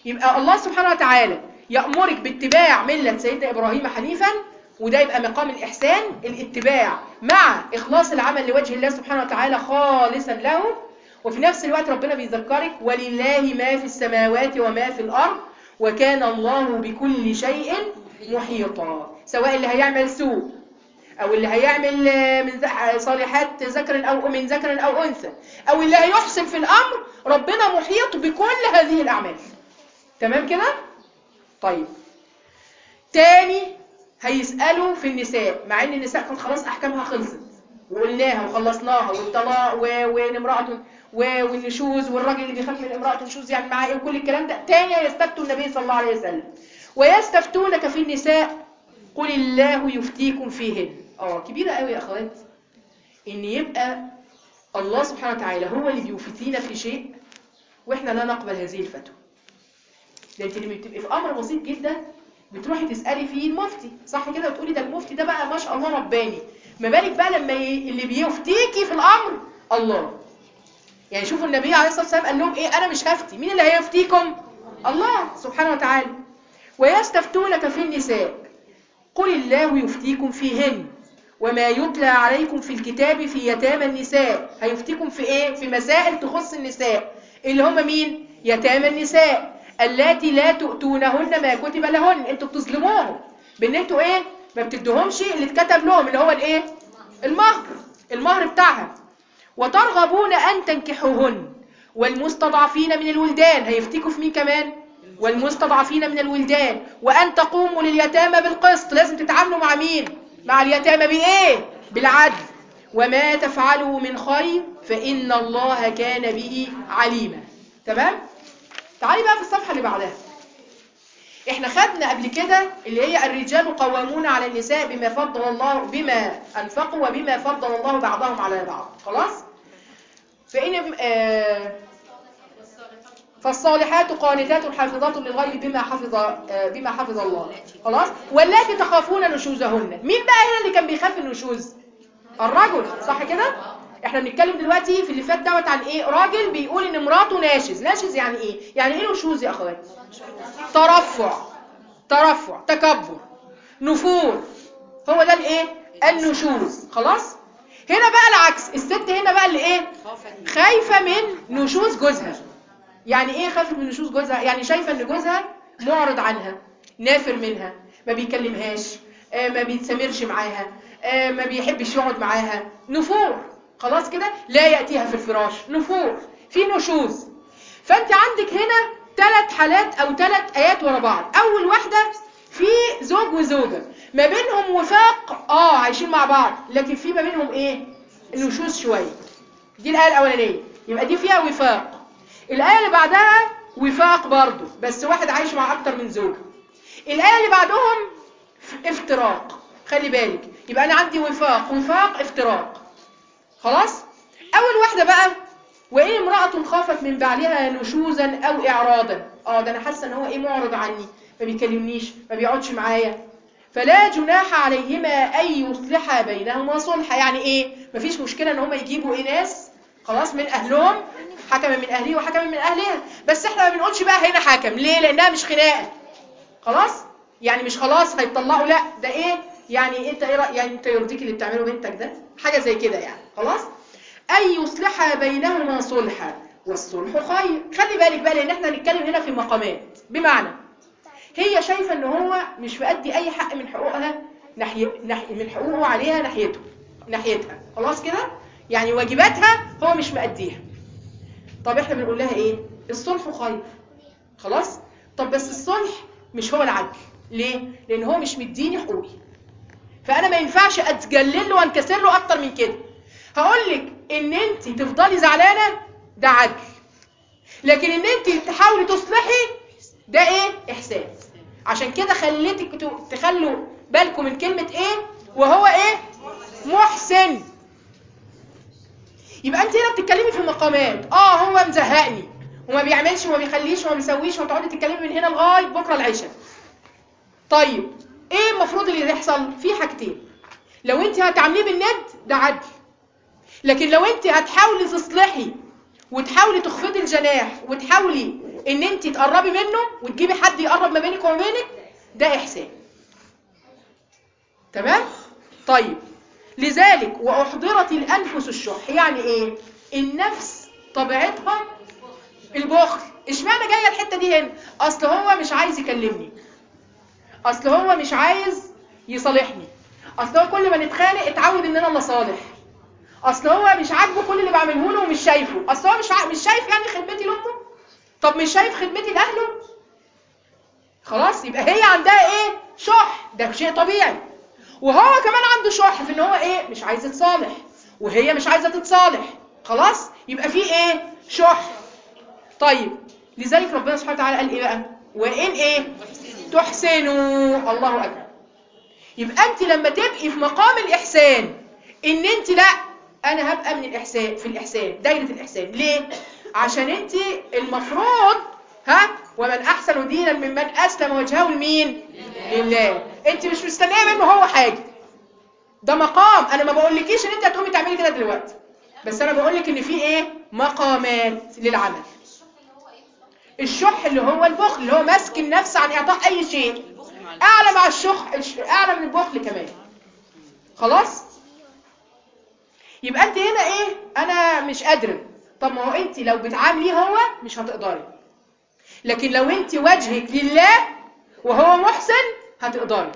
يبقى الله سبحانه وتعالى يأمرك باتباع ملة سيدنا إبراهيم حنيفا وده يبقى مقام الإحسان الاتباع مع إخلاص العمل لوجه الله سبحانه وتعالى خالصا له وفي نفس الوقت ربنا بيذكرك ولله ما في السماوات وما في الأرض وكان الله بكل شيء محيطا سواء اللي هيعمل سوء أو اللي هيعمل من صالحات ذكر أو من ذكر أو أنثى أو اللي هيحسن في الأمر ربنا محيط بكل هذه الأعمال تمام كده؟ طيب تاني هيسألوا في النساء مع ان النساء كانت خلاص احكامها خلصت وقلناها وخلصناها والطلاق وان امرأة والنشوز والراجل اللي بيخاف من امرأة تنشوز يعني معاه ايه وكل الكلام ده تاني يستفتوا النبي صلى الله عليه وسلم ويستفتونك في النساء قل الله يفتيكم فيهن اه كبيرة قوي يا اخوات ان يبقى الله سبحانه وتعالى هو اللي بيفتينا في شيء واحنا لا نقبل هذه الفتوى ده انت لما بتبقي في امر بسيط جدا بتروحي تسالي فيه المفتي صح كده وتقولي ده المفتي ده بقى ما شاء الله رباني ما بالك بقى لما ي... اللي بيفتيكي في الامر الله يعني شوفوا النبي عليه الصلاه والسلام قال لهم ايه انا مش هفتي مين اللي هيفتيكم الله سبحانه وتعالى ويستفتونك في النساء قل الله يفتيكم فيهن وما يتلى عليكم في الكتاب في يتامى النساء هيفتيكم في ايه في مسائل تخص النساء اللي هم مين يتامى النساء اللاتي لا تؤتونهن ما كتب لهن انتوا بتظلموهم بان انتوا ايه ما بتدوهمش اللي اتكتب لهم اللي هو الايه المهر المهر بتاعها وترغبون ان تنكحوهن والمستضعفين من الولدان هيفتكوا في مين كمان والمستضعفين من الولدان وان تقوموا لليتامى بالقسط لازم تتعاملوا مع مين مع اليتامى بايه بالعدل وما تفعلوا من خير فان الله كان به عليما تمام تعالي بقى في الصفحة اللي بعدها احنا خدنا قبل كده اللي هي الرجال قوامون على النساء بما فضل الله بما انفقوا وبما فضل الله بعضهم على بعض خلاص فإن آه فالصالحات قانتات حافظات للغيب بما حفظ آه بما حفظ الله خلاص واللاتي تخافون نشوزهن مين بقى هنا اللي كان بيخاف النشوز الرجل صح كده احنا بنتكلم دلوقتي في اللي فات دوت عن ايه راجل بيقول ان مراته ناشز ناشز يعني ايه يعني ايه نشوز يا اخوات ترفع ترفع تكبر نفور هو ده الايه النشوز خلاص هنا بقى العكس الست هنا بقى اللي ايه خايفه من نشوز جوزها يعني ايه خايفه من نشوز جوزها يعني شايفه ان جوزها معرض عنها نافر منها ما بيكلمهاش ما بيتسامرش معاها ما بيحبش يقعد معاها نفور خلاص كده لا يأتيها في الفراش نفور في نشوز فانت عندك هنا ثلاث حالات او ثلاث ايات ورا بعض اول واحدة في زوج وزوجة ما بينهم وفاق اه عايشين مع بعض لكن في ما بينهم ايه نشوز شوية دي الآية الأولانية يبقى دي فيها وفاق الآية اللي بعدها وفاق برضو بس واحد عايش مع أكتر من زوجة الآية اللي بعدهم افتراق خلي بالك يبقى أنا عندي وفاق وفاق افتراق خلاص اول واحدة بقى وإن امرأة خافت من بعلها نشوزا أو إعراضا اه ده أنا حاسة إن هو إيه معرض عني ما بيكلمنيش ما بيقعدش معايا فلا جناح عليهما أن يصلحا بينهما صلحا يعني إيه مفيش مشكلة إن هما يجيبوا إيه ناس خلاص من أهلهم حكما من أهله وحكما من أهلها بس إحنا ما بنقولش بقى هنا حكم ليه لأنها مش خناقة خلاص يعني مش خلاص هيطلقوا لا ده إيه يعني انت ايه رأي يعني انت يرضيك اللي بتعمله بنتك ده حاجة زي كده يعني خلاص أي يصلح بينهما صلحا والصلح خير خلي بالك بقى لأن احنا هنتكلم هنا في مقامات بمعنى هي شايفة ان هو مش مؤدي أي حق من حقوقها ناحية ناحية من حقوقه عليها ناحيته ناحيتها خلاص كده يعني واجباتها هو مش مؤديها طب احنا بنقول لها ايه الصلح خير خلاص طب بس الصلح مش هو العدل ليه لان هو مش مديني حقوقي فانا ما ينفعش اتجلل له وانكسر له اكتر من كده هقول لك ان انت تفضلي زعلانه ده عدل لكن ان انت تحاولي تصلحي ده ايه احسان عشان كده خليتك تخلوا بالكم من كلمه ايه وهو ايه محسن يبقى انت هنا بتتكلمي في مقامات اه هو مزهقني وما بيعملش وما بيخليش وما بيسويش وتقعدي تتكلمي من هنا لغايه بكره العشاء طيب ايه المفروض اللي يحصل في حاجتين لو انت هتعمليه بالند ده عدل لكن لو انت هتحاولي تصلحي وتحاولي تخفضي الجناح وتحاولي ان انت تقربي منه وتجيبي حد يقرب ما بينك وما بينك ده احسان تمام طيب لذلك واحضرت الانفس الشح يعني ايه النفس طبيعتها البخل اشمعنى جايه الحته دي هنا اصل هو مش عايز يكلمني اصل هو مش عايز يصالحني اصل هو كل ما نتخانق اتعود ان انا اللي صالح اصل هو مش عاجبه كل اللي بعمله له ومش شايفه اصل هو مش ع... مش شايف يعني خدمتي لامه طب مش شايف خدمتي لاهله خلاص يبقى هي عندها ايه شح ده شيء طبيعي وهو كمان عنده شح في ان هو ايه مش عايز يتصالح وهي مش عايزه تتصالح خلاص يبقى في ايه شح طيب لذلك ربنا سبحانه وتعالى قال ايه بقى وان ايه تحسنوا الله اكبر يبقى انت لما تبقي في مقام الاحسان ان انت لا انا هبقى من الاحسان في الاحسان دايره الاحسان ليه عشان انت المفروض ها ومن احسن دينا ممن اسلم وجهه لمين لله انت مش مستنيه منه هو حاجه ده مقام انا ما بقولكيش ان انت هتقومي تعملي كده دلوقتي بس انا بقولك ان في ايه مقامات للعمل الشح اللي هو البخل اللي هو ماسك النفس عن اعطاء اي شيء اعلى مع الشح اعلى من البخل كمان خلاص يبقى انت هنا ايه انا مش قادره طب ما هو انت لو بتعامليه هو مش هتقدري لكن لو انت وجهك لله وهو محسن هتقدري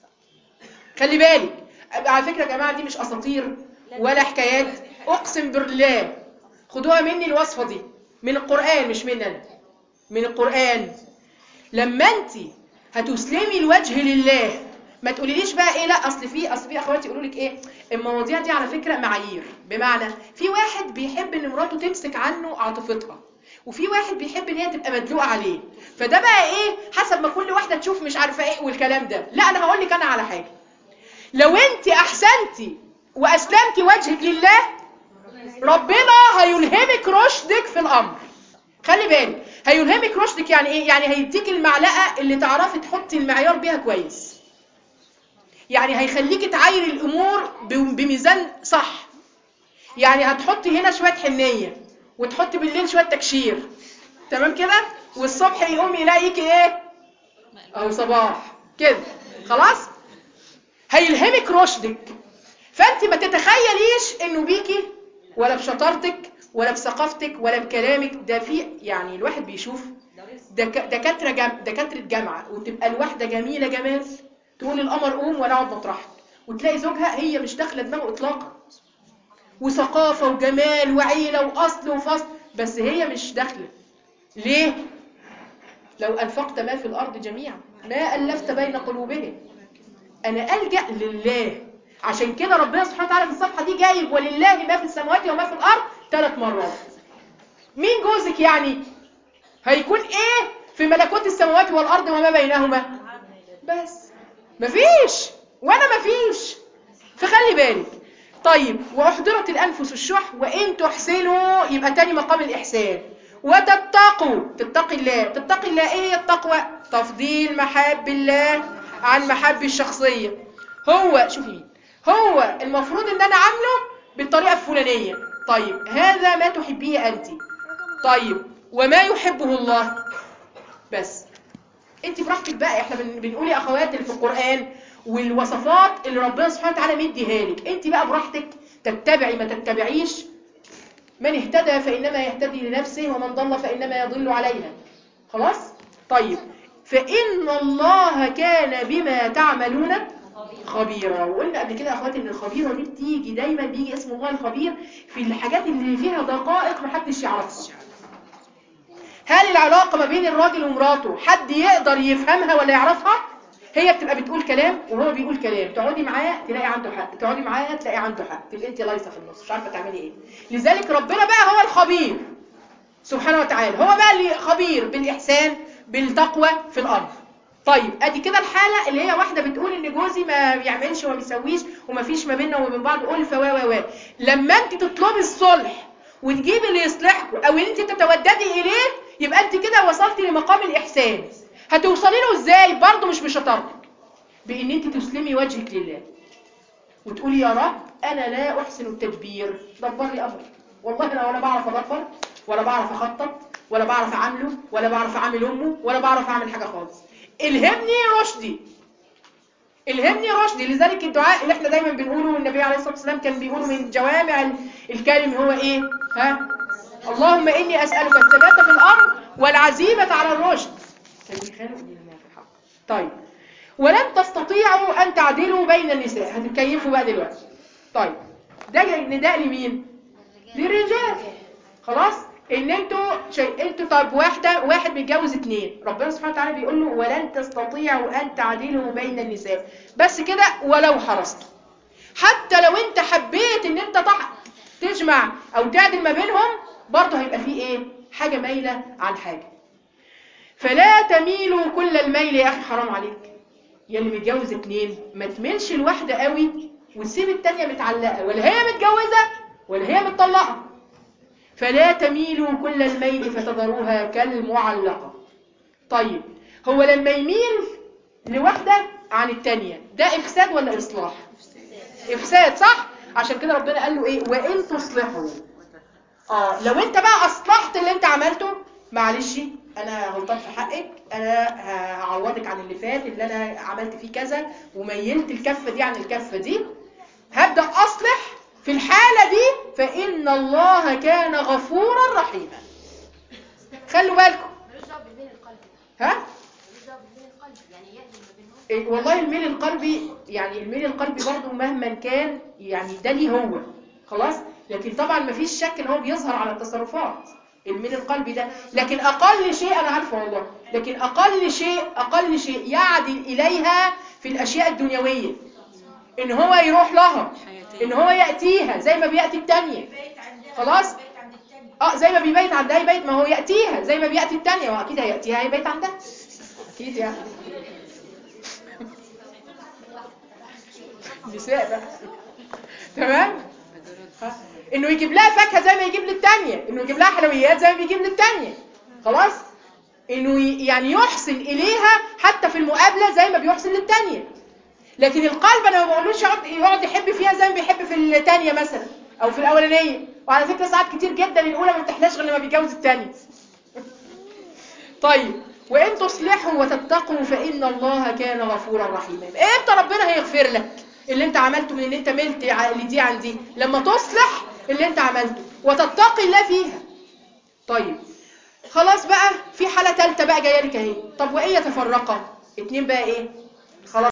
خلي بالك على فكره يا جماعه دي مش اساطير ولا حكايات اقسم بالله خدوها مني الوصفه دي من القران مش مننا من القران لما انت هتسلمي الوجه لله ما تقوليليش بقى ايه لا اصل في اصل في اخواتي يقولوا لك ايه المواضيع دي على فكره معايير بمعنى في واحد بيحب ان مراته تمسك عنه عاطفتها وفي واحد بيحب ان هي تبقى مدلوقه عليه فده بقى ايه حسب ما كل واحده تشوف مش عارفه ايه والكلام ده لا انا هقول لك انا على حاجه لو انت احسنتي واسلمتي وجهك لله ربنا هيلهمك رشدك في الامر خلي بالك هيلهمك رشدك يعني ايه يعني هيديك المعلقه اللي تعرفي تحطي المعيار بيها كويس يعني هيخليكي تعايري الامور بميزان صح يعني هتحطي هنا شويه حنيه وتحطي بالليل شويه تكشير تمام كده والصبح يقوم يلاقيكي ايه او صباح كده خلاص هيلهمك رشدك فانت ما تتخيليش انه بيكي ولا بشطارتك ولا بثقافتك ولا بكلامك ده في يعني الواحد بيشوف دكاتره جم... دكاتره جامعه وتبقى الواحده جميله جمال تقول القمر قوم وانا اقعد مطرحك وتلاقي زوجها هي مش داخله دماغه اطلاقا وثقافه وجمال وعيله واصل وفصل بس هي مش داخله ليه لو انفقت ما في الارض جميعا ما الفت بين قلوبهم انا الجا لله عشان كده ربنا سبحانه وتعالى في الصفحه دي جايب ولله ما في السماوات وما في الارض ثلاث مرات مين جوزك يعني هيكون ايه في ملكوت السماوات والارض وما بينهما بس مفيش وانا مفيش فخلي بالك طيب واحضرت الانفس الشح وان تحسنوا يبقى تاني مقام الاحسان وتتقوا تتقي الله تتقي الله ايه هي التقوى تفضيل محاب الله عن محب الشخصيه هو شوفي مين هو المفروض ان انا عامله بالطريقه الفلانيه طيب هذا ما تحبيه انت طيب وما يحبه الله بس انت براحتك بقى احنا بن- بنقول يا اخوات اللي في القران والوصفات اللي ربنا سبحانه وتعالى مديها لك انت بقى براحتك تتبعي ما تتبعيش من اهتدى فانما يهتدي لنفسه ومن ضل فانما يضل عليها خلاص طيب فان الله كان بما تعملون خبيرا وقلنا قبل كده يا اخواتي ان الخبيره دي بتيجي دايما بيجي اسم الله الخبير في الحاجات اللي فيها دقائق محدش يعرفها هل العلاقة ما بين الراجل ومراته حد يقدر يفهمها ولا يعرفها هي بتبقى بتقول كلام وهو بيقول كلام تقعدي معاه تلاقي عنده حق تقعدي معاه تلاقي عنده حق تبقى انت لايصه في النص مش عارفه تعملي ايه لذلك ربنا بقى هو الخبير سبحانه وتعالى هو بقى اللي خبير بالاحسان بالتقوى في الامر طيب ادي كده الحاله اللي هي واحده بتقول ان جوزي ما بيعملش وما بيسويش وما فيش ما بيننا وما بين بعض الفه و و و لما انت تطلبي الصلح وتجيبي اللي يصلحكم او ان انت تتوددي اليه يبقى انت كده وصلتي لمقام الاحسان هتوصلي له ازاي برضه مش بشطارتك بان انت تسلمي وجهك لله وتقولي يا رب انا لا احسن التدبير دبر لي امري والله انا ولا بعرف ادبر ولا بعرف اخطط ولا بعرف اعامله ولا بعرف اعامل امه ولا بعرف اعمل حاجه خالص الهمني رشدي الهمني رشدي لذلك الدعاء اللي احنا دايما بنقوله والنبي عليه الصلاه والسلام كان بيقوله من جوامع ال- الكلم هو ايه ها اللهم اني اسالك الثبات في الامر والعزيمه على الرشد كان بيخالف دين الله في الحق طيب ولن تستطيعوا ان تعدلوا بين النساء هتتكيفوا بقى دلوقتي طيب ده جاي نداء لمين للرجال خلاص ان انتوا شيء انتوا طب واحده واحد بيتجوز اتنين ربنا سبحانه وتعالى بيقول له ولن تستطيعوا ان تعدلوا بين النساء بس كده ولو حرصتوا حتى لو انت حبيت ان انت تح- تجمع او تعدل ما بينهم برضه هيبقى فيه ايه حاجه مايله عن حاجه فلا تميلوا كل الميل يا اخي حرام عليك يا اللي متجوز اتنين ما تميلش الواحده قوي وتسيب التانية متعلقه ولا هي متجوزه ولا هي متطلقه فلا تميلوا كل الميل فتذروها كالمعلقه طيب هو لما يميل لواحده عن التانية ده افساد ولا اصلاح افساد صح عشان كده ربنا قال له ايه وان تصلحوا اه لو انت بقى اصلحت اللي انت عملته معلش انا غلطان في حقك انا هعوضك عن اللي فات اللي انا عملت فيه كذا وميلت الكفه دي عن الكفه دي هبدا اصلح في الحاله دي فان الله كان غفورا رحيما خلوا بالكم ملوش دعوه بالميل القلبي ها ملوش دعوه بالميل القلبي يعني يقدم ما بينهم إيه، والله الميل القلبي يعني الميل القلبي برضو مهما كان يعني ده ليه هو خلاص لكن طبعا مفيش شك ان هو بيظهر على التصرفات الميل القلبي ده لكن اقل شيء انا عارفه والله لكن اقل شيء اقل شيء يعدل اليها في الاشياء الدنيويه ان هو يروح لها ان هو ياتيها زي ما بياتي التانية خلاص اه زي ما بيبيت عندها يبيت ما هو ياتيها زي ما بياتي التانية واكيد هياتيها هيبيت عندها اكيد يعني نساء بقى تمام ها؟ انه يجيب لها فاكهه زي ما يجيب للتانية انه يجيب لها حلويات زي ما بيجيب للتانية خلاص انه ي- يعني يحسن اليها حتى في المقابله زي ما بيحسن للتانية لكن القلب انا ما بقولوش يقعد يقعد يحب فيها زي ما بيحب في التانية مثلا او في الاولانيه وعلى فكره ساعات كتير جدا الاولى ما بتحلاش غير لما بيتجوز التانية طيب وان تصلحوا وتتقوا فان الله كان غفورا رحيما امتى ربنا هيغفر لك اللي انت عملته من ان انت ملت ع- لدي عن دي لما تصلح اللي انت عملته وتتقي الله فيها طيب خلاص بقى في حالة تالتة بقى جاية لك اهي طب وإيه يتفرقا اتنين بقى ايه